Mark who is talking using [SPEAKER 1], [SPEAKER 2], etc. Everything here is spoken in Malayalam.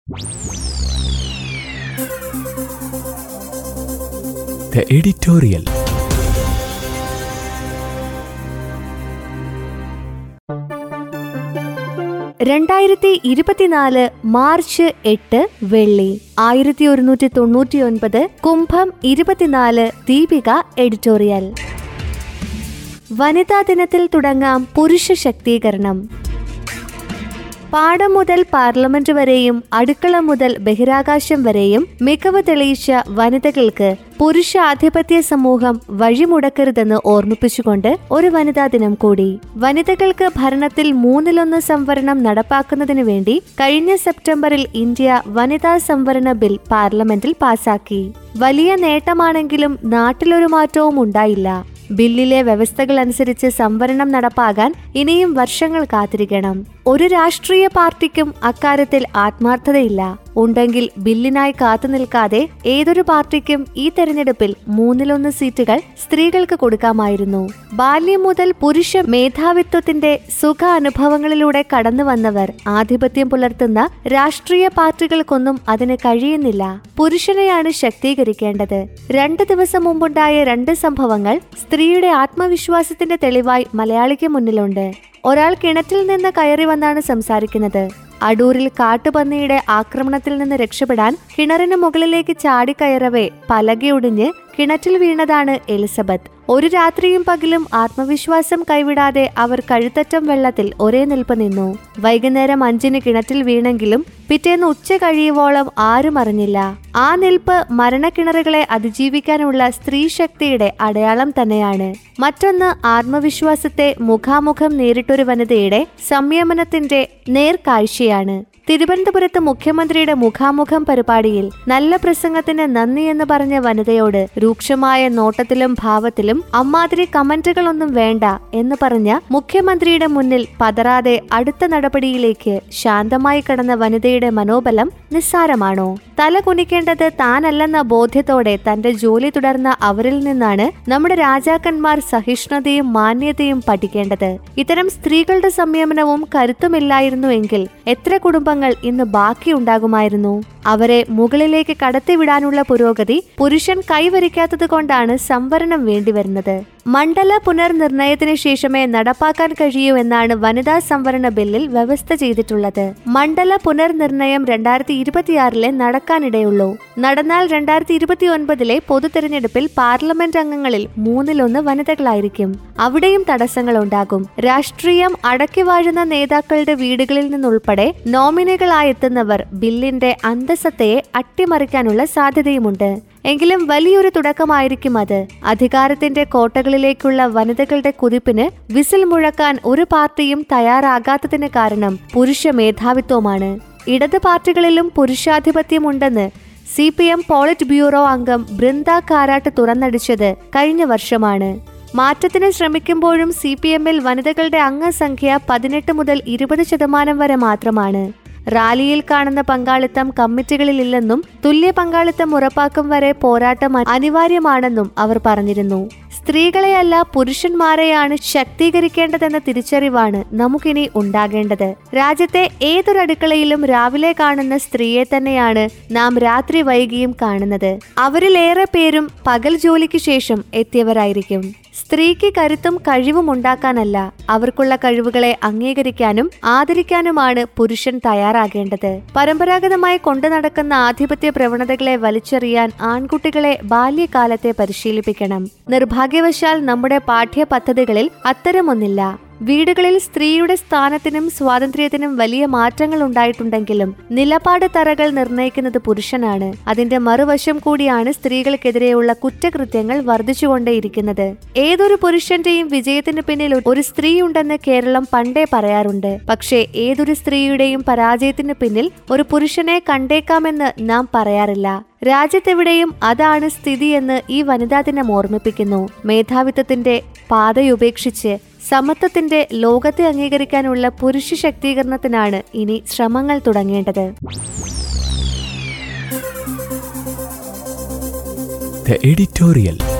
[SPEAKER 1] The editorial.
[SPEAKER 2] രണ്ടായിരത്തി ഇരുപത്തിനാല് മാർച്ച് എട്ട് വെള്ളി ആയിരത്തി ഒരുന്നൂറ്റി തൊണ്ണൂറ്റി ഒൻപത് കുംഭം ഇരുപത്തിനാല് ദീപിക എഡിറ്റോറിയൽ വനിതാ ദിനത്തിൽ തുടങ്ങാം പുരുഷ ശക്തീകരണം പാടം മുതൽ പാർലമെന്റ് വരെയും അടുക്കള മുതൽ ബഹിരാകാശം വരെയും മികവ് തെളിയിച്ച വനിതകൾക്ക് പുരുഷ ആധിപത്യ സമൂഹം വഴിമുടക്കരുതെന്ന് ഓർമ്മിപ്പിച്ചുകൊണ്ട് ഒരു വനിതാ ദിനം കൂടി വനിതകൾക്ക് ഭരണത്തിൽ മൂന്നിലൊന്ന് സംവരണം നടപ്പാക്കുന്നതിനു വേണ്ടി കഴിഞ്ഞ സെപ്റ്റംബറിൽ ഇന്ത്യ വനിതാ സംവരണ ബിൽ പാർലമെന്റിൽ പാസാക്കി വലിയ നേട്ടമാണെങ്കിലും നാട്ടിലൊരു മാറ്റവും ഉണ്ടായില്ല ബില്ലിലെ വ്യവസ്ഥകൾ അനുസരിച്ച് സംവരണം നടപ്പാകാൻ ഇനിയും വർഷങ്ങൾ കാത്തിരിക്കണം ഒരു രാഷ്ട്രീയ പാർട്ടിക്കും അക്കാര്യത്തിൽ ആത്മാർത്ഥതയില്ല ഉണ്ടെങ്കിൽ ബില്ലിനായി കാത്തു നിൽക്കാതെ ഏതൊരു പാർട്ടിക്കും ഈ തെരഞ്ഞെടുപ്പിൽ മൂന്നിലൊന്ന് സീറ്റുകൾ സ്ത്രീകൾക്ക് കൊടുക്കാമായിരുന്നു ബാല്യം മുതൽ പുരുഷ മേധാവിത്വത്തിന്റെ സുഖ അനുഭവങ്ങളിലൂടെ കടന്നു വന്നവർ ആധിപത്യം പുലർത്തുന്ന രാഷ്ട്രീയ പാർട്ടികൾക്കൊന്നും അതിന് കഴിയുന്നില്ല പുരുഷനെയാണ് ശക്തീകരിക്കേണ്ടത് രണ്ട് ദിവസം മുമ്പുണ്ടായ രണ്ട് സംഭവങ്ങൾ സ്ത്രീയുടെ ആത്മവിശ്വാസത്തിന്റെ തെളിവായി മലയാളിക്ക് മുന്നിലുണ്ട് ഒരാൾ കിണറ്റിൽ നിന്ന് കയറി വന്നാണ് സംസാരിക്കുന്നത് അടൂരിൽ കാട്ടുപന്നിയുടെ ആക്രമണത്തിൽ നിന്ന് രക്ഷപ്പെടാൻ കിണറിന് മുകളിലേക്ക് ചാടിക്കയറവേ പലകയൊടിഞ്ഞ് കിണറ്റിൽ വീണതാണ് എലിസബത്ത് ഒരു രാത്രിയും പകലും ആത്മവിശ്വാസം കൈവിടാതെ അവർ കഴുത്തറ്റം വെള്ളത്തിൽ ഒരേ നിൽപ്പ് നിന്നു വൈകുന്നേരം അഞ്ചിന് കിണറ്റിൽ വീണെങ്കിലും പിറ്റേന്ന് ഉച്ച കഴിയുവോളം ആരും അറിഞ്ഞില്ല ആ നിൽപ്പ് മരണക്കിണറുകളെ അതിജീവിക്കാനുള്ള സ്ത്രീ ശക്തിയുടെ അടയാളം തന്നെയാണ് മറ്റൊന്ന് ആത്മവിശ്വാസത്തെ മുഖാമുഖം നേരിട്ടൊരു വനിതയുടെ സംയമനത്തിന്റെ നേർക്കാഴ്ചയാണ് തിരുവനന്തപുരത്ത് മുഖ്യമന്ത്രിയുടെ മുഖാമുഖം പരിപാടിയിൽ നല്ല പ്രസംഗത്തിന് നന്ദി എന്ന് പറഞ്ഞ വനിതയോട് രൂക്ഷമായ നോട്ടത്തിലും ഭാവത്തിലും അമ്മാതിരി കമന്റുകളൊന്നും വേണ്ട എന്ന് പറഞ്ഞ മുഖ്യമന്ത്രിയുടെ മുന്നിൽ പതറാതെ അടുത്ത നടപടിയിലേക്ക് ശാന്തമായി കടന്ന വനിതയുടെ മനോബലം നിസ്സാരമാണോ തല കുനിക്കേണ്ടത് താനല്ലെന്ന ബോധ്യത്തോടെ തന്റെ ജോലി തുടർന്ന അവരിൽ നിന്നാണ് നമ്മുടെ രാജാക്കന്മാർ സഹിഷ്ണുതയും മാന്യതയും പഠിക്കേണ്ടത് ഇത്തരം സ്ത്രീകളുടെ സംയമനവും കരുത്തുമില്ലായിരുന്നുവെങ്കിൽ എത്ര കുടുംബങ്ങൾ ഇന്ന് ബാക്കിയുണ്ടാകുമായിരുന്നു അവരെ മുകളിലേക്ക് കടത്തിവിടാനുള്ള പുരോഗതി പുരുഷൻ കൈവരിക്കാത്തത് കൊണ്ടാണ് സംവരണം വേണ്ടിവരുന്നത് മണ്ഡല പുനർനിർണയത്തിന് ശേഷമേ നടപ്പാക്കാൻ കഴിയൂ എന്നാണ് വനിതാ സംവരണ ബില്ലിൽ വ്യവസ്ഥ ചെയ്തിട്ടുള്ളത് മണ്ഡല പുനർനിർണയം രണ്ടായിരത്തി ഇരുപത്തിയാറിലെ നടക്കാനിടയുള്ളൂ നടന്നാൽ രണ്ടായിരത്തി ഇരുപത്തി ഒൻപതിലെ പൊതു തെരഞ്ഞെടുപ്പിൽ പാർലമെന്റ് അംഗങ്ങളിൽ മൂന്നിലൊന്ന് വനിതകളായിരിക്കും അവിടെയും തടസ്സങ്ങൾ ഉണ്ടാകും രാഷ്ട്രീയം അടക്കി വാഴുന്ന നേതാക്കളുടെ വീടുകളിൽ നിന്നുൾപ്പെടെ നോമിനികളായെത്തുന്നവർ ബില്ലിന്റെ അന്തസത്തയെ അട്ടിമറിക്കാനുള്ള സാധ്യതയുമുണ്ട് എങ്കിലും വലിയൊരു തുടക്കമായിരിക്കും അത് അധികാരത്തിന്റെ കോട്ടകളിലേക്കുള്ള വനിതകളുടെ കുതിപ്പിന് വിസിൽ മുഴക്കാൻ ഒരു പാർട്ടിയും തയ്യാറാകാത്തതിന് കാരണം പുരുഷ മേധാവിത്വമാണ് ഇടത് പാർട്ടികളിലും പുരുഷാധിപത്യമുണ്ടെന്ന് C P M polit bureau അംഗം ബൃന്ദ കാരാട്ട് തുറന്നടിച്ചത് കഴിഞ്ഞ വർഷമാണ് മാറ്റത്തിന് ശ്രമിക്കുമ്പോഴും സി പി എമ്മിൽ വനിതകളുടെ അംഗസംഖ്യ പതിനെട്ട് മുതൽ ഇരുപത് ശതമാനം വരെ മാത്രമാണ് റാലിയിൽ കാണുന്ന പങ്കാളിത്തം കമ്മിറ്റികളിലില്ലെന്നും തുല്യ പങ്കാളിത്തം ഉറപ്പാക്കും വരെ പോരാട്ടം അനിവാര്യമാണെന്നും അവർ പറഞ്ഞിരുന്നു സ്ത്രീകളെയല്ല പുരുഷന്മാരെയാണ് ശക്തീകരിക്കേണ്ടതെന്ന തിരിച്ചറിവാണ് നമുക്കിനി ഉണ്ടാകേണ്ടത് രാജ്യത്തെ ഏതൊരു അടുക്കളയിലും രാവിലെ കാണുന്ന സ്ത്രീയെ തന്നെയാണ് നാം രാത്രി വൈകിയും കാണുന്നത് അവരിലേറെ പേരും പകൽ ജോലിക്ക് ശേഷം എത്തിയവരായിരിക്കും സ്ത്രീക്ക് കരുത്തും കഴിവും ഉണ്ടാക്കാനല്ല അവർക്കുള്ള കഴിവുകളെ അംഗീകരിക്കാനും ആദരിക്കാനുമാണ് പുരുഷൻ തയ്യാറാകേണ്ടത് പരമ്പരാഗതമായി കൊണ്ടു നടക്കുന്ന ആധിപത്യ പ്രവണതകളെ വലിച്ചെറിയാൻ ആൺകുട്ടികളെ ബാല്യകാലത്തെ പരിശീലിപ്പിക്കണം നിർഭാഗ്യവശാൽ നമ്മുടെ പാഠ്യപദ്ധതികളിൽ അത്തരമൊന്നില്ല വീടുകളിൽ സ്ത്രീയുടെ സ്ഥാനത്തിനും സ്വാതന്ത്ര്യത്തിനും വലിയ മാറ്റങ്ങൾ ഉണ്ടായിട്ടുണ്ടെങ്കിലും നിലപാട് തറകൾ നിർണ്ണയിക്കുന്നത് പുരുഷനാണ് അതിന്റെ മറുവശം കൂടിയാണ് സ്ത്രീകൾക്കെതിരെയുള്ള കുറ്റകൃത്യങ്ങൾ വർദ്ധിച്ചുകൊണ്ടേയിരിക്കുന്നത് ഏതൊരു പുരുഷന്റെയും വിജയത്തിന് പിന്നിൽ ഒരു സ്ത്രീ ഉണ്ടെന്ന് കേരളം പണ്ടേ പറയാറുണ്ട് പക്ഷേ ഏതൊരു സ്ത്രീയുടെയും പരാജയത്തിന് പിന്നിൽ ഒരു പുരുഷനെ കണ്ടേക്കാമെന്ന് നാം പറയാറില്ല രാജ്യത്തെവിടെയും അതാണ് സ്ഥിതിയെന്ന് ഈ വനിതാ ദിനം ഓർമ്മിപ്പിക്കുന്നു മേധാവിത്വത്തിന്റെ പാതയുപേക്ഷിച്ച് സമത്വത്തിന്റെ ലോകത്തെ അംഗീകരിക്കാനുള്ള പുരുഷ ശക്തീകരണത്തിനാണ് ഇനി ശ്രമങ്ങൾ തുടങ്ങേണ്ടത്
[SPEAKER 1] The editorial.